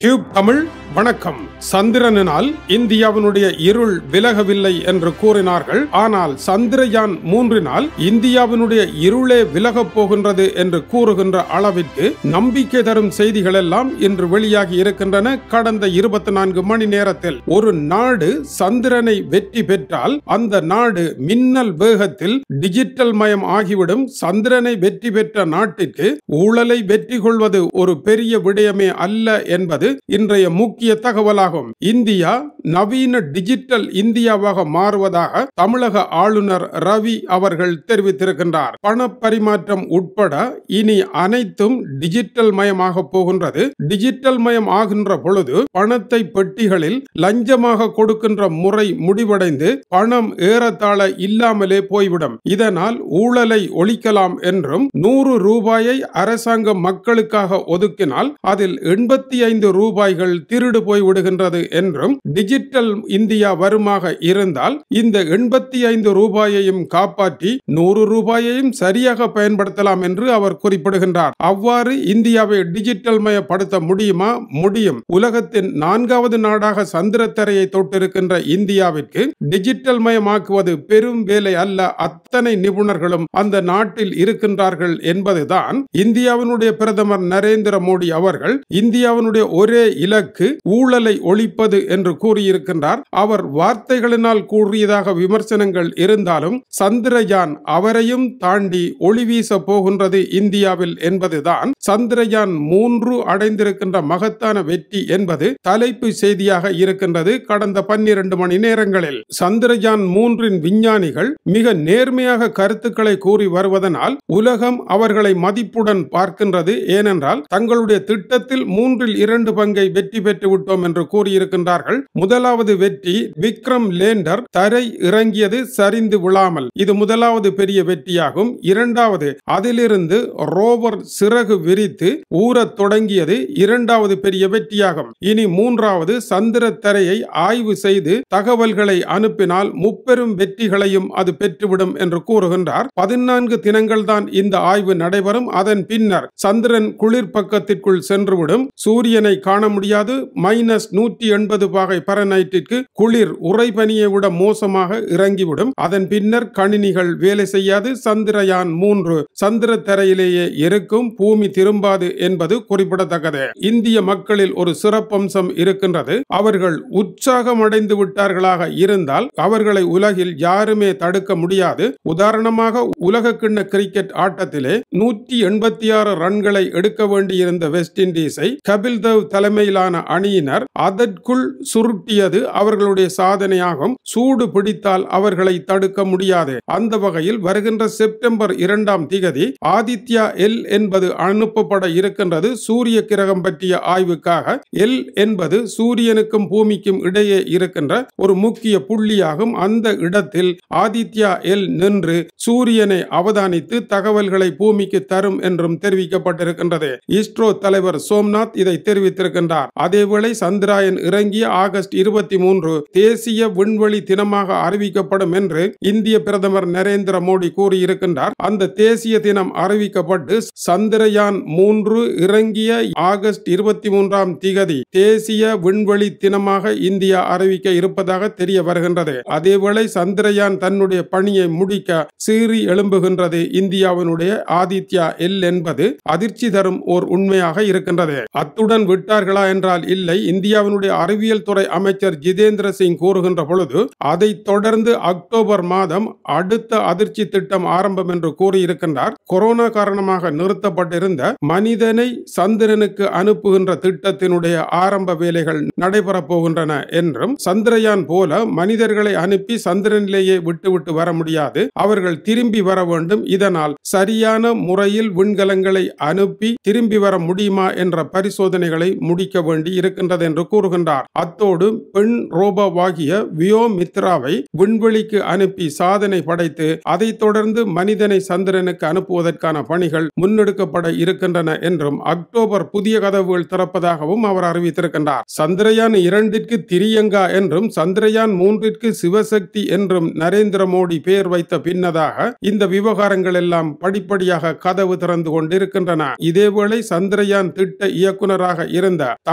tube Tamil வணக்கம் சந்திரனினால் இந்தியாவினுடைய இருள் விலகவில்லை என்று கூறினார்கள் ஆனால் சந்திரயான் மூன்றினால் இந்தியாவினுடைய இருளே விலகப் போகின்றது என்று கூறுகின்ற அளவிற்கு நம்பிக்கை தரும் செய்திகள் எல்லாம் இன்று வெளியாகி இருக்கின்றன கடந்த இருபத்தி நான்கு மணி நேரத்தில் ஒரு நாடு சந்திரனை வெற்றி பெற்றால் அந்த நாடு மின்னல் வேகத்தில் டிஜிட்டல் மயம் ஆகிவிடும் சந்திரனை வெற்றி பெற்ற நாட்டிற்கு ஊழலை வெற்றி கொள்வது ஒரு பெரிய விடயமே அல்ல என்பது இன்றைய முக்கிய தகவலாகும் இந்தியா நவீன டிஜிட்டல் இந்தியாவாக மாறுவதாக தமிழக ஆளுநர் ரவி அவர்கள் தெரிவித்திருக்கின்றார் பண பரிமாற்றம் உட்பட இனி அனைத்தும் டிஜிட்டல் மயமாக போகின்றது டிஜிட்டல் மயம் ஆகின்ற பொழுது பணத்தை பெட்டிகளில் லஞ்சமாக கொடுக்கின்ற முறை முடிவடைந்து பணம் ஏறத்தாழ இல்லாமலே போய்விடும் இதனால் ஊழலை ஒழிக்கலாம் என்றும் நூறு ரூபாயை அரசாங்கம் மக்களுக்காக ஒதுக்கினால் அதில் எண்பத்தி ஐந்து ரூபாய்கள் திருடு போய் விடுகின்றது என்றும் டிஜிட்டல் இந்தியா வருமாக இருந்தால் இந்த எண்பத்தி ஐந்து ரூபாயையும் காப்பாற்றி நூறு ரூபாயையும் சரியாக பயன்படுத்தலாம் என்று அவர் குறிப்பிடுகின்றார் அவ்வாறு இந்தியாவை டிஜிட்டல் மயப்படுத்த முடியுமா முடியும் உலகத்தின் நான்காவது நாடாக சந்திரத்தரையை தொட்டிருக்கின்ற இந்தியாவிற்கு டிஜிட்டல் மயமாக்குவது பெரும் வேலை அல்ல அத்தனை நிபுணர்களும் அந்த நாட்டில் இருக்கின்றார்கள் என்பதுதான் இந்தியாவினுடைய பிரதமர் நரேந்திர மோடி அவர்கள் இந்தியாவினுடைய ஒரே இலக்கு ஊழலை ஒழிப்பது என்று கூறியிருக்கின்றார் அவர் வார்த்தைகளினால் கூறியதாக விமர்சனங்கள் இருந்தாலும் சந்திரயான் அவரையும் தாண்டி ஒளி வீச போகின்றது இந்தியாவில் என்பதுதான் சந்திரயான் மூன்று அடைந்திருக்கின்ற மகத்தான வெற்றி என்பது தலைப்பு செய்தியாக இருக்கின்றது கடந்த பன்னிரண்டு மணி நேரங்களில் சந்திரயான் மூன்றின் விஞ்ஞானிகள் மிக நேர்மையாக கருத்துக்களை கூறி வருவதனால் உலகம் அவர்களை மதிப்புடன் பார்க்கின்றது ஏனென்றால் தங்களுடைய திட்டத்தில் மூன்றில் இரண்டு பங்கை வெற்றி பெற்று விட்டோம் என்று கூறியிருக்கின்றார்கள் முதலாவது வெற்றி விக்ரம் லேண்டர் தரை இறங்கியது சரிந்து விழாமல் இது முதலாவது பெரிய வெற்றியாகும் இரண்டாவது அதிலிருந்து ரோவர் சிறகு விரித்து ஊறத் தொடங்கியது இரண்டாவது பெரிய வெற்றியாகும் இனி மூன்றாவது சந்திர தரையை ஆய்வு செய்து தகவல்களை அனுப்பினால் முப்பெரும் வெற்றிகளையும் அது பெற்றுவிடும் என்று கூறுகின்றார் பதினான்கு தினங்கள் தான் இந்த ஆய்வு நடைபெறும் அதன் பின்னர் சந்திரன் குளிர் பக்கத்திற்குள் சென்றுவிடும் சூரியனை காண முடியாது மைனஸ் நூற்றி எண்பது பாகை பரநைட்டிற்கு குளிர் உறைபனியை விட மோசமாக இறங்கிவிடும் அதன் பின்னர் கணினிகள் வேலை செய்யாது சந்திரயான் மூன்று சந்திர தரையிலேயே இருக்கும் பூமி திரும்பாது என்பது குறிப்பிடத்தக்கது இந்திய மக்களில் ஒரு சிறப்பம்சம் இருக்கின்றது அவர்கள் உற்சாகம் அடைந்து விட்டார்களாக இருந்தால் அவர்களை உலகில் யாருமே தடுக்க முடியாது உதாரணமாக உலக கிண்ண கிரிக்கெட் ஆட்டத்திலே நூற்றி எண்பத்தி ஆறு ரன்களை எடுக்க வேண்டியிருந்த வெஸ்ட் இண்டீஸை கபில் தேவ் தலைமையிலான அணியினர் அதற்குள் சுருட்டியது அவர்களுடைய சாதனையாகும் சூடு பிடித்தால் அவர்களை தடுக்க முடியாது அந்த வகையில் வருகின்ற செப்டம்பர் இரண்டாம் திகதி ஆதித்யா எல் என்பது அனுப்பப்பட இருக்கின்றது சூரிய கிரகம் பற்றிய ஆய்வுக்காக எல் என்பது சூரியனுக்கும் பூமிக்கும் இடையே இருக்கின்ற ஒரு முக்கிய புள்ளியாகும் அந்த இடத்தில் ஆதித்யா எல் நின்று சூரியனை அவதானித்து தகவல்களை பூமிக்கு தரும் என்றும் தெரிவிக்கப்பட்டிருக்கின்றது இஸ்ரோ தலைவர் சோம்நாத் இதை தெரிவித்திருக்கின்றார் அதேவேளை சந்திராயன் இறங்கிய ஆகஸ்ட் இருபத்தி மூன்று தேசிய விண்வெளி தினமாக அறிவிக்கப்படும் என்று இந்திய பிரதமர் நரேந்திர மோடி கூறியிருக்கின்றார் அந்த தேசிய தினம் அறிவிக்கப்பட்டு சந்திரயான் மூன்று இறங்கிய ஆகஸ்ட் இருபத்தி மூன்றாம் திகதி தேசிய விண்வெளி தினமாக இந்தியா அறிவிக்க இருப்பதாக தெரிய வருகின்றது அதேவேளை சந்திரயான் தன்னுடைய பணியை முடிக்க சீறி எழும்புகின்றது இந்தியாவினுடைய ஆதித்யா எல் என்பது அதிர்ச்சி தரும் ஓர் உண்மையாக இருக்கின்றது அத்துடன் விட்டார்களா என்றால் இல்லை இந்தியாவினுடைய அறிவியல் துறை அமைச்சர் ஜிதேந்திர சிங் கூறுகின்ற பொழுது அதை தொடர்ந்து அக்டோபர் மாதம் அடுத்த அதிர்ச்சி திட்டம் ஆரம்பம் என்று கூறியிருக்கின்றார் கொரோனா காரணமாக நிறுத்தப்பட்டிருந்த மனிதனை சந்திரனுக்கு அனுப்புகின்ற திட்டத்தினுடைய ஆரம்ப வேலைகள் நடைபெறப் போகின்றன என்றும் சந்திரயான் போல மனிதர்களை அனுப்பி சந்திரனிலேயே விட்டுவிட்டு வர முடியாது அவர்கள் திரும்பி வர வேண்டும் இதனால் சரியான முறையில் விண்கலங்களை அனுப்பி திரும்பி வர முடியுமா என்ற பரிசோதனைகளை முடிக்க வேண்டி இருக்கின்றது என்று கூறுகின்றார் அத்தோடு பெண் ரோபோவாகிய வியோ மித்ராவை விண்வெளிக்கு அனுப்பி சாதனை படைத்து அதைத் தொடர்ந்து மனிதனை சந்திரனுக்கு அனுப்புவதற்கான பணிகள் முன்னெடுக்கப்பட இருக்கின்றன என்றும் அக்டோபர் புதிய கதவுகள் திறப்பதாகவும் அவர் அறிவித்திருக்கின்றார் சந்திரயான் இரண்டிற்கு திரியங்கா என்றும் சந்திரயான் மூன்றிற்கு சிவசக்தி என்றும் நரேந்திர மோடி பெயர் வைத்த பின்னதாக இந்த விவகாரங்கள் எல்லாம் படிப்படியாக கதவு திறந்து கொண்டிருக்கின்றன இதேவேளை சந்திரயான் திட்ட இயக்குனராக இருந்த தமிழகத்தை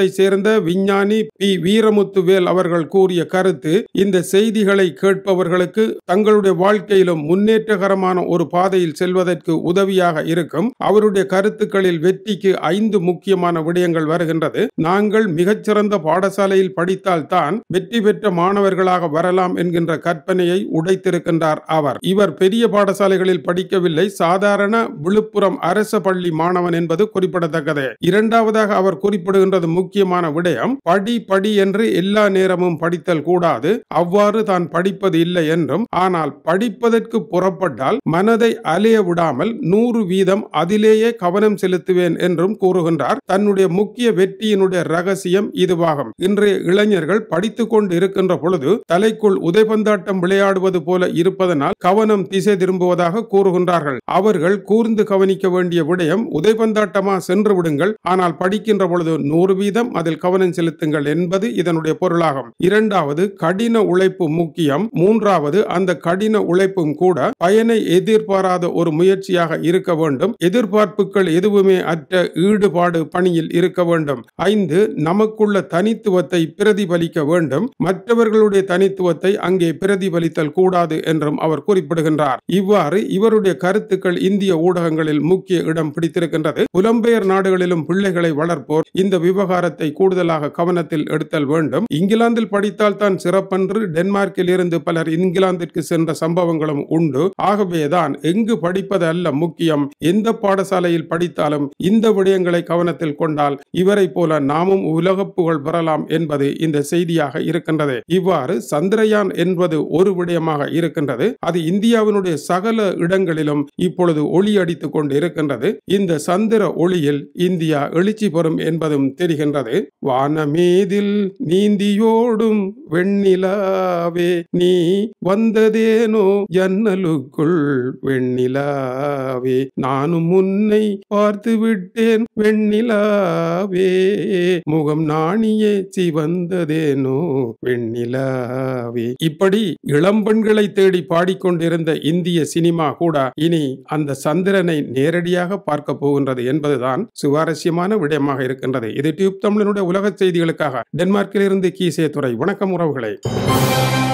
டென்மார்க்கை சேர்ந்த விஞ்ஞானி பி வீரமுத்துவேல் அவர்கள் கூறிய கருத்து இந்த செய்திகளை கேட்பவர்களுக்கு தங்களுடைய வாழ்க்கையிலும் முன்னேற்றகரமான ஒரு பாதையில் செல்வதற்கு உதவியாக இருக்கும் அவருடைய கருத்துக்களில் வெற்றிக்கு ஐந்து முக்கியமான விடயங்கள் வருகின்றது நாங்கள் மிகச்சிறந்த பாடசாலையில் படித்தால் தான் வெற்றி பெற்ற மாணவர்களாக வரலாம் என்கின்ற கற்பனையை உடைத்திருக்கின்றார் அவர் இவர் பெரிய பாடசாலைகளில் படிக்கவில்லை சாதாரண விழுப்புரம் அரச பள்ளி மாணவன் என்பது குறிப்பிடத்தக்கது இரண்டாவதாக அவர் குறிப்பிடுகின்றது முக்கியமான விடயம் படி படி என்று எல்லா நேரமும் படித்தல் கூடாது அவ்வாறு தான் படிப்பது இல்லை என்றும் ஆனால் படிப்பதற்கு புறப்பட்டால் மனதை அலைய விடாமல் நூறு வீதம் அதிலேயே கவனம் செலுத்துவேன் என்றும் கூறுகின்றார் தன்னுடைய முக்கிய வெற்றியினுடைய ரகசியம் இதுவாகும் இன்றைய இளைஞர்கள் படித்துக் கொண்டு இருக்கின்ற பொழுது தலைக்குள் உதைபந்தாட்டம் விளையாடுவது போல இருப்பதனால் கவனம் திசை திரும்புவதாக கூறுகின்றார்கள் அவர்கள் கூர்ந்து கவனிக்க வேண்டிய விடயம் உதைபந்தாட்டமா சென்று விடுங்கள் ஆனால் படிக்கின்ற பொழுது நூறு வீதம் அதில் கவனம் செலுத்துங்கள் என்பது இதனுடைய பொருளாகும் இரண்டாவது கடின உழைப்பு முக்கியம் மூன்றாவது அந்த கடின உழைப்பும் கூட பயனை எதிர்பாராத ஒரு முயற்சியாக இருக்க வேண்டும் எதிர்பார்ப்புகள் எதுவுமே அற்ற ஈடுபாடு பணியில் இருக்க வேண்டும் ஐந்து நமக்குள்ள தனித்துவத்தை பிரதிபலிக்க வேண்டும் மற்றவர்களுடைய தனித்துவத்தை அங்கே பிரதிபலித்தல் கூடாது என்றும் அவர் குறிப்பிடுகின்றார் இவ்வாறு இவருடைய கருத்துக்கள் இந்திய ஊடகங்களில் முக்கிய இடம் பிடித்திருக்கின்றது புலம்பெயர் நாடுகளிலும் பிள்ளைகளை வளர்ப்போர் இந்த விவகாரத்தை கூடுதலாக கவனத்தில் எடுத்தல் வேண்டும் இங்கிலாந்தில் படித்தால் தான் சிறப்பென்று டென்மார்க்கில் இருந்து பலர் இங்கிலாந்திற்கு சென்ற சம்பவங்களும் உண்டு ஆகவேதான் எங்கு படிப்பது அல்ல முக்கியம் எந்த பாடசாலையில் படித்தாலும் இந்த விடயங்களை கவனத்தில் கொண்டால் இவரை போல நாமும் உலக புகழ் பெறலாம் என்பது இந்த செய்தியாக இருக்கின்றது இவ்வாறு சந்திரயான் என்பது ஒரு விடயமாக இருக்கின்றது அது இந்தியாவினுடைய சகல இடங்களிலும் இப்பொழுது ஒளி அடித்துக் கொண்டு இருக்கின்றது இந்த சந்திர ஒளியில் இந்தியா எழுச்சி பெறும் என்பதும் தெரிகின்றது வானமீதில் நீந்தியோடும் வெண்ணிலாவே நீ வந்ததேனோ ஜன்னலுக்குள் வெண்ணிலாவே நானும் உன்னை பார்த்து விட்டேன் வெண்ணிலாவே முகம் நாணியே சிவந்ததேனோ வெண்ணிலாவே இப்படி இளம்பெண்களை தேடி பாடிக்கொண்டிருந்த இந்திய சினிமா கூட இனி அந்த சந்திரனை நேரடியாக பார்க்க போகின்றது என்பதுதான் சுவாரஸ்யமான விடயமாக இருக்கின்றது இது டியூப் தமிழனுடைய உலக செய்திகளுக்காக டென்மார்க்கிலிருந்து கீசே துறை வணக்கம் உறவுகளை